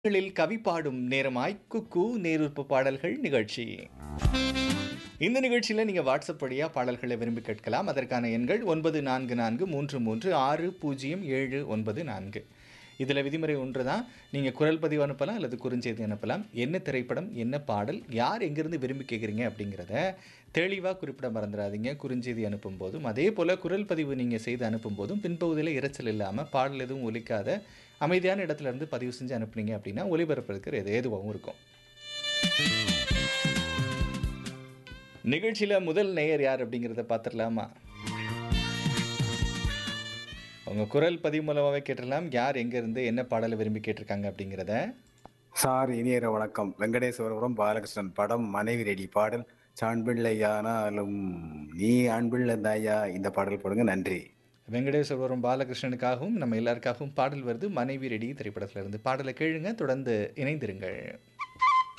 களில் கவி பாடும் நேரமாய் குக்கு நேருப்பு பாடல்கள் நிகழ்ச்சி இந்த நிகழ்ச்சியில் நீங்கள் வாட்ஸ்அப் வழியாக பாடல்களை விரும்பி கேட்கலாம் அதற்கான எண்கள் ஒன்பது நான்கு நான்கு மூன்று மூன்று ஆறு பூஜ்ஜியம் ஏழு ஒன்பது நான்கு இதில் விதிமுறை ஒன்று தான் நீங்கள் குரல் பதிவு அனுப்பலாம் அல்லது குறுஞ்செய்தி அனுப்பலாம் என்ன திரைப்படம் என்ன பாடல் யார் எங்கேருந்து விரும்பி கேட்குறீங்க அப்படிங்கிறத தெளிவாக குறிப்பிட மறந்துடாதீங்க குறுஞ்செய்தி அனுப்பும்போதும் அதே போல் குரல் பதிவு நீங்கள் செய்து அனுப்பும்போதும் பின்பகுதியில் இரைச்சல் இல்லாமல் பாடல் எதுவும் ஒலிக்காத அமைதியான இடத்துல இருந்து பதிவு செஞ்சு அனுப்புனீங்க அப்படின்னா ஒலிபரப்புறதுக்கு எது ஏதுவாகவும் இருக்கும் நிகழ்ச்சியில் முதல் நேயர் யார் அப்படிங்கிறத பார்த்துடலாமா உங்கள் குரல் பதிவு மூலமாகவே கேட்டுடலாம் யார் எங்கேருந்து என்ன பாடலை விரும்பி கேட்டிருக்காங்க அப்படிங்கிறத சார் இனியர வணக்கம் வெங்கடேஸ்வரபுரம் பாலகிருஷ்ணன் படம் மனைவி ரெடி பாடல் சாண்பிள்ளையானாலும் நீ ஆண்பிள்ளை தாயா இந்த பாடல் போடுங்க நன்றி வெங்கடேஸ்வரபுரம் பாலகிருஷ்ணனுக்காகவும் நம்ம எல்லாருக்காகவும் பாடல் வருது மனைவி ரெடி திரைப்படத்துல இருந்து பாடலை கேளுங்க தொடர்ந்து இணைந்திருங்கள்